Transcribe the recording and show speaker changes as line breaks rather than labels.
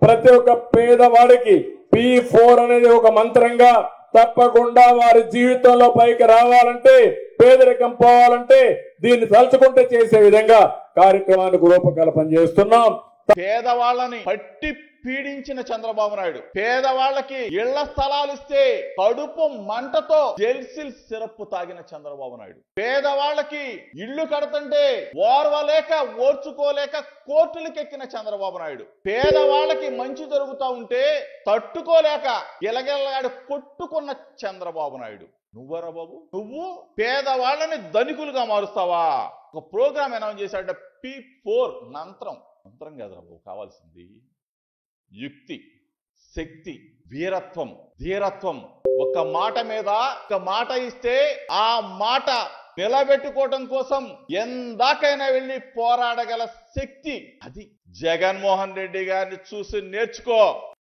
ప్రతి ఒక్క పేదవాడికి పి ఫోర్ అనేది ఒక మంత్రంగా తప్పకుండా వారి జీవితంలో పైకి రావాలంటే పేదరికం పోవాలంటే దీన్ని తలుచుకుంటే చేసే విధంగా కార్యక్రమానికి రూపకల్పన చేస్తున్నాం
పేదవాళ్ళని పట్టి పీడించిన చంద్రబాబు నాయుడు పేదవాళ్ళకి ఇళ్ల స్థలాలు ఇస్తే కడుపు మంటతో జెల్సిల్ సిరప్ తాగిన చంద్రబాబు నాయుడు పేదవాళ్ళకి ఇల్లు కడుతుంటే ఓర్వలేక ఓర్చుకోలేక కోర్టులకెక్కిన చంద్రబాబు నాయుడు పేదవాళ్ళకి మంచి జరుగుతా ఉంటే తట్టుకోలేక గిలగిలగాడు కొట్టుకున్న చంద్రబాబు నాయుడు నువ్వరా బాబు నువ్వు పేదవాళ్ళని ధనికులుగా మారుస్తావా ఒక ప్రోగ్రామ్ అనౌన్స్ చేశాడ పి ఫోర్ మంత్రం మంత్రం కాదురా బాబు కావాల్సింది యుక్తి శక్తి వీరత్వం ధీరత్వం ఒక మాట మీద ఒక మాట ఇస్తే ఆ మాట నిలబెట్టుకోవటం కోసం ఎందాకైనా వెళ్ళి పోరాడగల శక్తి అది జగన్మోహన్ రెడ్డి గారిని చూసి నేర్చుకో